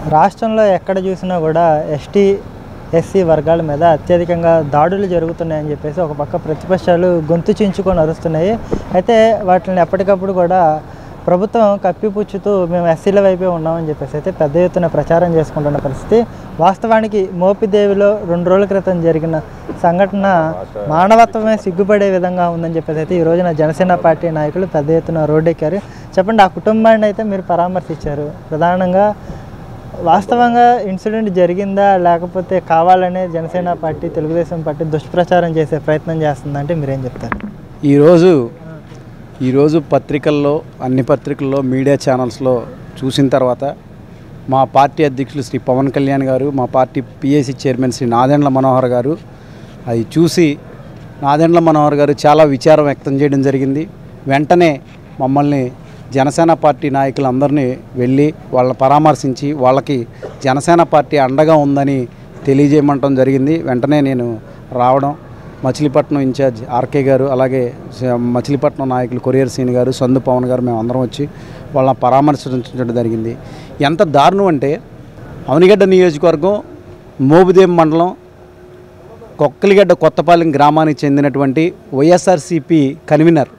రాష్ట్రంలో ఎక్కడ చూసినా కూడా ఎస్టీ ఎస్సీ వర్గాల మీద అత్యధికంగా దాడులు జరుగుతున్నాయని చెప్పేసి ఒక పక్క ప్రతిపక్షాలు గొంతు చించుకొని అరుస్తున్నాయి అయితే వాటిని ఎప్పటికప్పుడు కూడా ప్రభుత్వం కప్పిపుచ్చుతూ మేము ఎస్సీల వైపే ఉన్నామని చెప్పేసి అయితే పెద్ద ఎత్తున ప్రచారం చేసుకుంటున్న పరిస్థితి వాస్తవానికి మోపిదేవిలో రెండు రోజుల క్రితం జరిగిన సంఘటన మానవత్వమే సిగ్గుపడే విధంగా ఉందని చెప్పేసి అయితే ఈ రోజున జనసేన పార్టీ నాయకులు పెద్ద ఎత్తున రోడ్డెక్కారు చెప్పండి ఆ కుటుంబాన్ని అయితే మీరు పరామర్శించారు ప్రధానంగా వాస్తవంగా ఇన్సిడెంట్ జరిగిందా లేకపోతే కావాలనే జనసేన పార్టీ తెలుగుదేశం పార్టీ దుష్ప్రచారం చేసే ప్రయత్నం చేస్తుందంటే మీరేం చెప్తారు ఈరోజు ఈరోజు పత్రికల్లో అన్ని పత్రికల్లో మీడియా ఛానల్స్లో చూసిన తర్వాత మా పార్టీ అధ్యక్షులు శ్రీ పవన్ కళ్యాణ్ గారు మా party PAC chairman Shri Nadendla Manohar గారు అది చూసి నాదెండ్ల మనోహర్ గారు చాలా విచారం వ్యక్తం చేయడం జరిగింది వెంటనే మమ్మల్ని జనసేన పార్టీ నాయకులందరినీ వెళ్ళి వాళ్ళని పరామర్శించి వాళ్ళకి జనసేన పార్టీ అండగా ఉందని తెలియజేయమంటం జరిగింది వెంటనే నేను రావడం మచిలీపట్నం ఇన్ఛార్జ్ ఆర్కే గారు అలాగే స- మచిలీపట్నం నాయకులు కొరియర్ సీని గారు సందు పవన్ గారు మేము అందరం వచ్చి వాళ్ళని పరామర్శించడం జరిగింది ఎంత దారుణం అంటే అవనిగడ్డ నియోజకవర్గం మోబుదేం మండలం కొక్కలిగడ్డ కొత్తపాలెం గ్రామానికి చెందినటువంటి వైఎస్ఆర్సిపి కన్వీనర్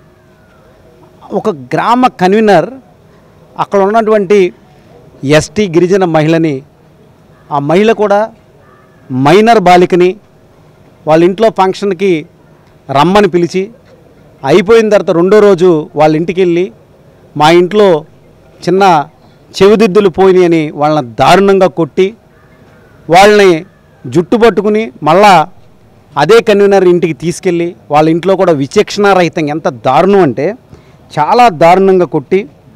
ఒక గ్రామ కన్వీనర్ అక్కడ ఉన్నటువంటి ఎస్టీ గిరిజన మహిళని ఆ మహిళ కూడా మైనర్ బాలికని వాళ్ళ ఇంట్లో ఫంక్షన్కి రమ్మని పిలిచి అయిపోయిన తర్వాత రెండో రోజు వాళ్ళ ఇంటికి వెళ్ళి మా ఇంట్లో చిన్న చెవిదిద్దులు పోయినాయి అని వాళ్ళని దారుణంగా కొట్టి వాళ్ళని జుట్టు పట్టుకుని మళ్ళా అదే కన్వీనర్ ఇంటికి తీసుకెళ్ళి వాళ్ళ ఇంట్లో కూడా విచక్షణారహితంగా ఎంత దారుణం అంటే చాలా దారుణంగా కొట్టి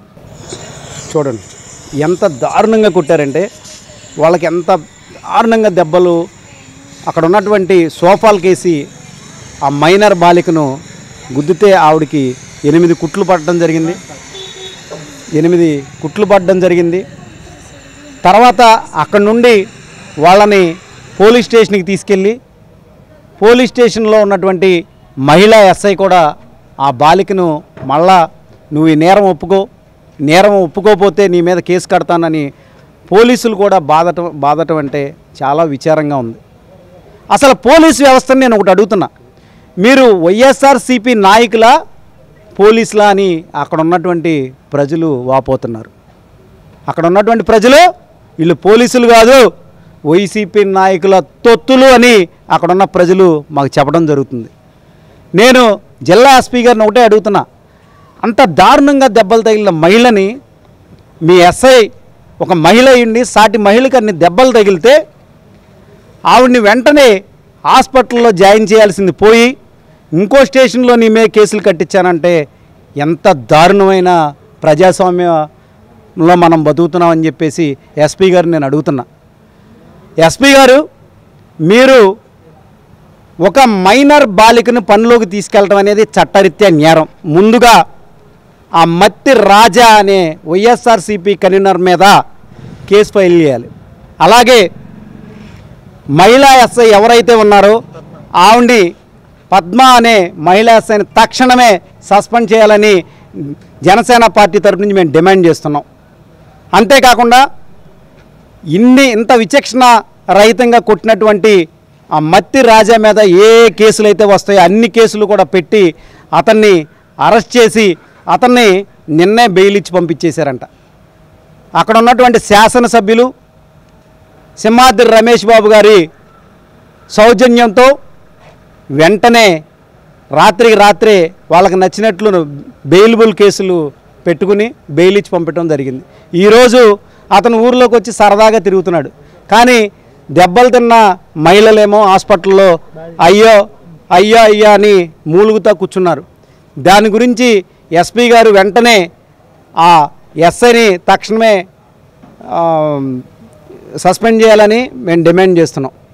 చూడండి ఎంత దారుణంగా కొట్టారంటే వాళ్ళకి ఎంత దారుణంగా దెబ్బలు అక్కడ ఉన్నటువంటి సోఫాలకేసి ఆ మైనర్ బాలికను గుద్దితే ఆవిడకి ఎనిమిది కుట్లు పడడం జరిగింది ఎనిమిది కుట్లు పడడం జరిగింది తర్వాత అక్కడ నుండి వాళ్ళని పోలీస్ స్టేషన్కి తీసుకెళ్ళి పోలీస్ స్టేషన్లో ఉన్నటువంటి మహిళా ఎస్ఐ కూడా ఆ బాలికను మళ్ళా నువ్వు ఈ నేరం ఒప్పుకో నేరం ఒప్పుకోపోతే నీ మీద కేసు కడతానని పోలీసులు కూడా బాధటం బాధటం అంటే చాలా విచారంగా ఉంది అసలు పోలీస్ వ్యవస్థను నేను ఒకటి అడుగుతున్నా మీరు వైఎస్ఆర్సిపి నాయకుల పోలీసులా అని అక్కడ ఉన్నటువంటి ప్రజలు వాపోతున్నారు అక్కడ ఉన్నటువంటి ప్రజలు వీళ్ళు పోలీసులు కాదు వైసీపీ నాయకుల తొత్తులు అని అక్కడ ఉన్న ప్రజలు మాకు చెప్పడం జరుగుతుంది నేను జిల్లా ఎస్పీ గారిని ఒకటే అడుగుతున్నా అంత దారుణంగా దెబ్బలు తగిలిన మహిళని మీ ఎస్ఐ ఒక మహిళ అయ్యండి సాటి మహిళకి అన్ని దెబ్బలు తగిలితే ఆవిడ్ని వెంటనే హాస్పిటల్లో జాయిన్ చేయాల్సింది పోయి ఇంకో స్టేషన్లో నీ మీద కేసులు కట్టించానంటే ఎంత దారుణమైన ప్రజాస్వామ్యంలో మనం బతుకుతున్నామని చెప్పేసి ఎస్పీ గారు నేను అడుగుతున్నా ఎస్పీ గారు మీరు ఒక మైనర్ బాలికను పనిలోకి తీసుకెళ్ళడం అనేది చట్టరీత్యా నేరం ముందుగా ఆ మత్తి రాజా అనే వైఎస్ఆర్సీపీ కన్వీనర్ మీద కేసు ఫైల్ చేయాలి అలాగే మహిళా ఎస్ఐ ఎవరైతే ఉన్నారో ఆవిడ్ని పద్మ అనే మహిళా ఎస్ఐని తక్షణమే సస్పెండ్ చేయాలని జనసేన పార్టీ తరపు నుంచి మేము డిమాండ్ చేస్తున్నాం అంతేకాకుండా ఇన్ని ఇంత విచక్షణ రహితంగా కొట్టినటువంటి ఆ మత్తి రాజా మీద ఏ కేసులు అయితే వస్తాయో అన్ని కేసులు కూడా పెట్టి అతన్ని అరెస్ట్ చేసి అతన్ని నిన్నే బెయిల్ ఇచ్చి పంపించేశారంట అక్కడ ఉన్నటువంటి శాసనసభ్యులు సింహాద్రి రమేష్ బాబు గారి సౌజన్యంతో వెంటనే రాత్రికి రాత్రే వాళ్ళకి నచ్చినట్లు బెయిలబుల్ కేసులు పెట్టుకుని బెయిల్ ఇచ్చి పంపడం జరిగింది ఈరోజు అతను ఊర్లోకి వచ్చి సరదాగా తిరుగుతున్నాడు కానీ దెబ్బలు తిన్న మహిళలేమో హాస్పిటల్లో అయ్యో అయ్యో అయ్యా అని మూలుగుతా కూర్చున్నారు దాని గురించి ఎస్పీ గారు వెంటనే ఆ ఎస్ఐని తక్షణమే ఆ, సస్పెండ్ చేయాలని మేము డిమాండ్ చేస్తున్నాం